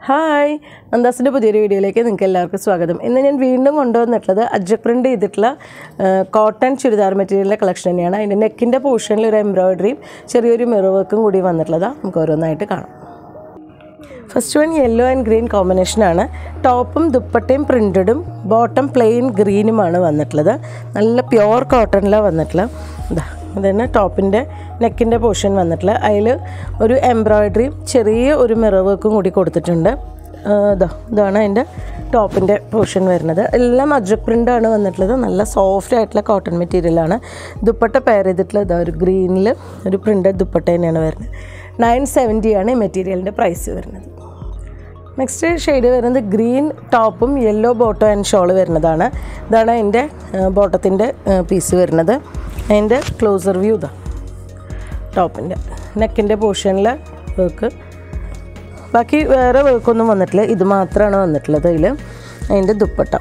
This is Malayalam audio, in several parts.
ഹായ് നന്ദാസിൻ്റെ പുതിയൊരു വീഡിയോയിലേക്ക് നിങ്ങൾക്ക് എല്ലാവർക്കും സ്വാഗതം ഇന്ന് ഞാൻ വീണ്ടും കൊണ്ടുവന്നിട്ടുള്ളത് അജ്ജക് പ്രിൻ്റ് ചെയ്തിട്ടുള്ള കോട്ടൺ ചുരിദാർ മെറ്റീരിയലിൻ്റെ കളക്ഷൻ തന്നെയാണ് അതിൻ്റെ നെക്കിൻ്റെ പോർഷനിൽ ഒരു എംബ്രോയിഡറിയും ചെറിയൊരു മിറർ വർക്കും കൂടി വന്നിട്ടുള്ളതാണ് നമുക്ക് ഓരോന്നായിട്ട് കാണാം first one yellow and green കോമ്പിനേഷനാണ് ടോപ്പും ദുപ്പട്ടയും പ്രിൻറ്റഡും ബോട്ടം പ്ലെയിൻ ഗ്രീനുമാണ് വന്നിട്ടുള്ളത് നല്ല പ്യുവർ കോട്ടണിലാണ് വന്നിട്ടുള്ളത് ഇതാ ഇതന്നെ ടോപ്പിൻ്റെ നെക്കിൻ്റെ പോർഷൻ വന്നിട്ടുള്ളത് അതിൽ ഒരു എംബ്രോയ്ഡറിയും ചെറിയ ഒരു മിറർ വർക്കും കൂടി കൊടുത്തിട്ടുണ്ട് ആ, ഇതാ ഇതാണ് അതിൻ്റെ ടോപ്പിൻ്റെ പോർഷൻ വരുന്നത് എല്ലാം അജ്രക് പ്രിൻ്റാണ് വന്നിട്ടുള്ളത് നല്ല സോഫ്റ്റ് ആയിട്ടുള്ള കോട്ടൺ മെറ്റീരിയലാണ് ദുപ്പട്ട പെയർ ചെയ്തിട്ടുള്ള ഇതാ ഒരു ഗ്രീനിൽ ഒരു പ്രിൻ്റഡ് ദുപ്പട്ട തന്നെയാണ് വരുന്നത് നയൻ സെവൻറ്റിയാണ് ഈ മെറ്റീരിയലിൻ്റെ പ്രൈസ് വരുന്നത് നെക്സ്റ്റ് ഷെയ്ഡ് വരുന്നത് ഗ്രീൻ ടോപ്പും യെല്ലോ ബോട്ടം ആൻഡ് ഷോൾ വരുന്നതാണ് ഇതാണ് അതിൻ്റെ ബോട്ടത്തിൻ്റെ പീസ് വരുന്നത് അതിൻ്റെ ക്ലോസർ വ്യൂ ഇതാ ടോപ്പിൻ്റെ നെക്കിൻ്റെ പോർഷനിൽ വർക്ക് ബാക്കി വേറെ വർക്കൊന്നും വന്നിട്ടില്ല ഇത് മാത്രമാണ് വന്നിട്ടുള്ളത് അതിൽ അതിൻ്റെ ദുപ്പട്ട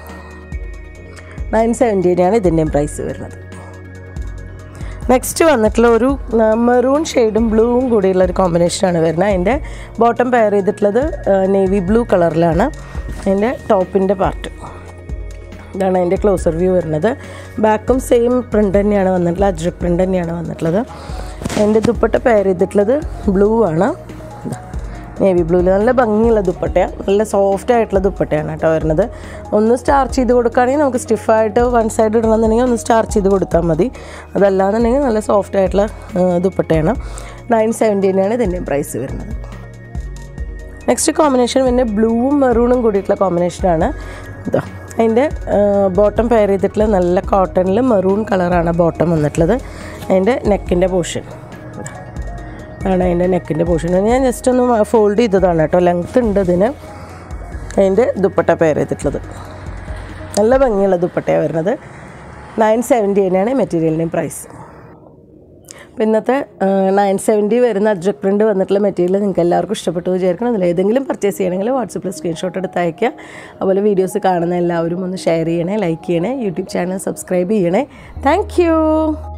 നയൻ സെവൻറ്റീനാണ് ഇതിൻ്റെയും പ്രൈസ് വരുന്നത് നെക്സ്റ്റ് വന്നിട്ടുള്ള ഒരു മെറൂൺ ഷെയ്ഡും ബ്ലൂവും കൂടിയുള്ള ഒരു കോമ്പിനേഷനാണ് വരുന്നത് അതിൻ്റെ ബോട്ടം പെയർ ചെയ്തിട്ടുള്ളത് നേവി ബ്ലൂ കളറിലാണ് അതിൻ്റെ ടോപ്പിൻ്റെ പാർട്ട് ഇതാണ് അതിൻ്റെ ക്ലോസർ വ്യൂ വരുന്നത് ബാക്കും സെയിം പ്രിൻ്റ് തന്നെയാണ് വന്നിട്ടുള്ളത് അജ്രക് പ്രിൻ്റ് തന്നെയാണ് വന്നിട്ടുള്ളത് അതിൻ്റെ ദുപ്പട്ട പെയർ ചെയ്തിട്ടുള്ളത് ബ്ലൂ ആണ് നേവി ബ്ലൂവിൽ നല്ല ഭംഗിയുള്ള ദുപ്പട്ടയാണ് നല്ല സോഫ്റ്റ് ആയിട്ടുള്ള ദുപ്പട്ടയാണ് കേട്ടോ വരുന്നത് ഒന്ന് സ്റ്റാർച്ച് ചെയ്ത് കൊടുക്കുകയാണെങ്കിൽ നമുക്ക് സ്റ്റിഫായിട്ട് വൺ സൈഡ് ഇടണമെന്നുണ്ടെങ്കിൽ ഒന്ന് സ്റ്റാർച്ച് ചെയ്ത് കൊടുത്താൽ മതി അതല്ലാന്നുണ്ടെങ്കിൽ നല്ല സോഫ്റ്റ് ആയിട്ടുള്ള ആ, ദുപ്പട്ടയാണ് നയൻ സെവൻറ്റീനാണ് ഇതിൻ്റെ പ്രൈസ് വരുന്നത് നെക്സ്റ്റ് കോമ്പിനേഷൻ പിന്നെ ബ്ലൂവും മെറൂണും കൂടിയിട്ടുള്ള കോമ്പിനേഷനാണ് ഇതാ അതിൻ്റെ ബോട്ടം പെയർ ചെയ്തിട്ടുള്ള നല്ല കോട്ടണിൽ മെറൂൺ കളറാണ് ബോട്ടം വന്നിട്ടുള്ളത് അതിൻ്റെ നെക്കിൻ്റെ പോർഷൻ ആണ് അതിൻ്റെ നെക്കിൻ്റെ പോർഷൻ ഞാൻ ജസ്റ്റ് ഒന്ന് ഫോൾഡ് ചെയ്തതാണ് കേട്ടോ ലെങ്ത് ഉണ്ട് ഇതിന് അതിൻ്റെ ദുപ്പട്ട പെയർ ചെയ്തിട്ടുള്ളത് നല്ല ഭംഗിയുള്ള ദുപ്പട്ടയാണ് വരുന്നത് നയൻ സെവൻറ്റി തന്നെയാണ് മെറ്റീരിയലിൻ്റെയും പ്രൈസ് അപ്പോൾ ഇന്നത്തെ നയൻ സെവൻറ്റി വരുന്ന അജ്രക് പ്രിൻ്റ് വന്നിട്ടുള്ള മെറ്റീരിയൽ നിങ്ങൾക്ക് എല്ലാവർക്കും ഇഷ്ടപ്പെട്ടു വിചാരിക്കണം അതിൽ ഏതെങ്കിലും പർച്ചേസ് ചെയ്യണമെങ്കിൽ വാട്സപ്പിൽ സ്ക്രീൻഷോട്ട് എടുത്ത് അയയ്ക്കുക അതുപോലെ വീഡിയോസ് കാണുന്ന എല്ലാവരും ഒന്ന് ഷെയർ ചെയ്യണേ ലൈക്ക് ചെയ്യണേ യൂട്യൂബ് ചാനൽ സബ്സ്ക്രൈബ് ചെയ്യണേ താങ്ക്